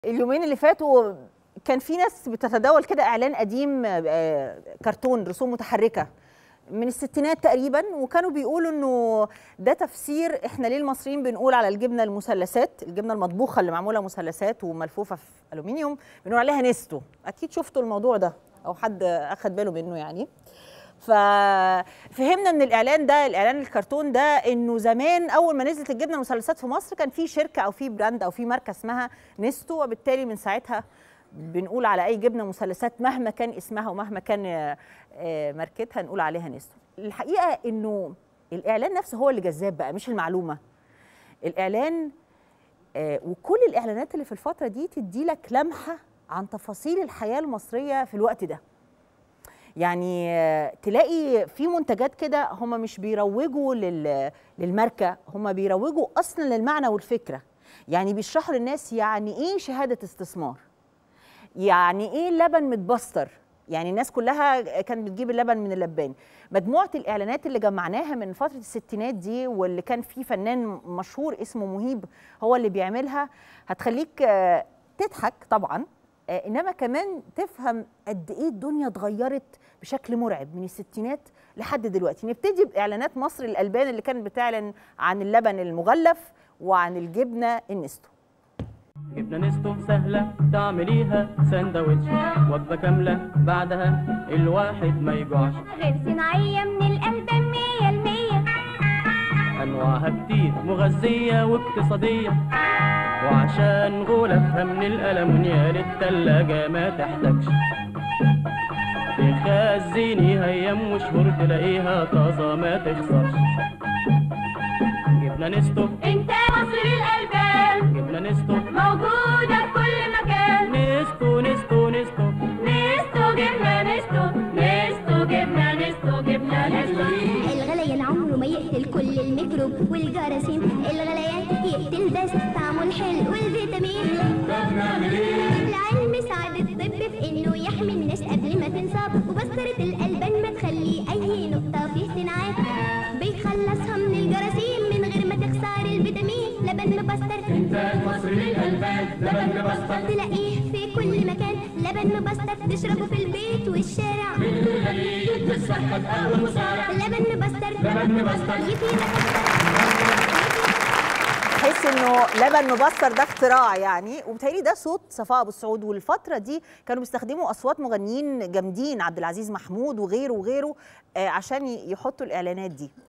اليومين اللي فاتوا كان في ناس بتتداول كده اعلان قديم آه، كرتون رسوم متحركه من الستينات تقريبا وكانوا بيقولوا انه ده تفسير احنا ليه المصريين بنقول على الجبنه المثلثات الجبنه المطبوخه اللي معموله مثلثات وملفوفه في الومنيوم بنقول عليها نستو اكيد شفتوا الموضوع ده او حد اخد باله منه يعني ففهمنا من الاعلان ده الاعلان الكرتون ده انه زمان اول ما نزلت الجبنه المثلثات في مصر كان في شركه او في براند او في ماركه اسمها نستو وبالتالي من ساعتها بنقول على اي جبنه مثلثات مهما كان اسمها ومهما كان آه، آه، ماركتها نقول عليها نستو الحقيقه انه الاعلان نفسه هو اللي جذاب بقى مش المعلومه الاعلان آه، وكل الاعلانات اللي في الفتره دي تدي لك لمحه عن تفاصيل الحياه المصريه في الوقت ده يعني آه، تلاقي في منتجات كده هم مش بيروجوا لل- للماركه هم بيروجوا اصلا للمعنى والفكره يعني بيشرحوا للناس يعني ايه شهاده استثمار يعني ايه لبن متبستر يعني الناس كلها كانت بتجيب اللبن من اللبان مجموعه الاعلانات اللي جمعناها من فتره الستينات دي واللي كان في فنان مشهور اسمه مهيب هو اللي بيعملها هتخليك آه، تضحك طبعا آه، انما كمان تفهم قد ايه الدنيا اتغيرت بشكل مرعب من الستينات لحد دلوقتي نبتدي باعلانات مصر الالبان اللي كانت بتعلن عن اللبن المغلف وعن الجبنه النستو جبنة نستو سهلة تعمليها سندوتش وجبة كاملة بعدها الواحد ما يجوعش غير صناعية من الألبان مية المية أنواعها كتير مغذية واقتصادية وعشان غلافها من الألمونيا للتلاجة ما تحتاجش تخزنيها أيام وشهور تلاقيها طازة ما تخسرش جبنة نستو انت مصر الألبان جبنة نستو موجودة في كل مكان نستو نستو نستو نستو جبنة نستو نستو جبنة نستو جبنة نستو الغليان عمره ما يقتل كل الميكروب والجراثيم الغليان يقتل بس طعمه الحلو والفيتامين العلم ساعد الطب في انه يحمي الناس قبل ما تنصاب وبسترة الألبان ما تخلي اي نقطة فيه تنعاد بيخلصها من الجراثيم من غير ما تخسر الفيتامين لبن مبستر انتاج مصري الألبان لبن مبستر تلاقيه في كل مكان لبن مبستر تشربه في البيت والشارع لبن مبستر لبن مبستر يفيدك تحس انه لبن مبستر ده اختراع يعني وبالتالي ده صوت صفاء ابو السعود والفتره دي كانوا بيستخدموا اصوات مغنيين جامدين عبد العزيز محمود وغيره وغيره آه، عشان ي- يحطوا الاعلانات دي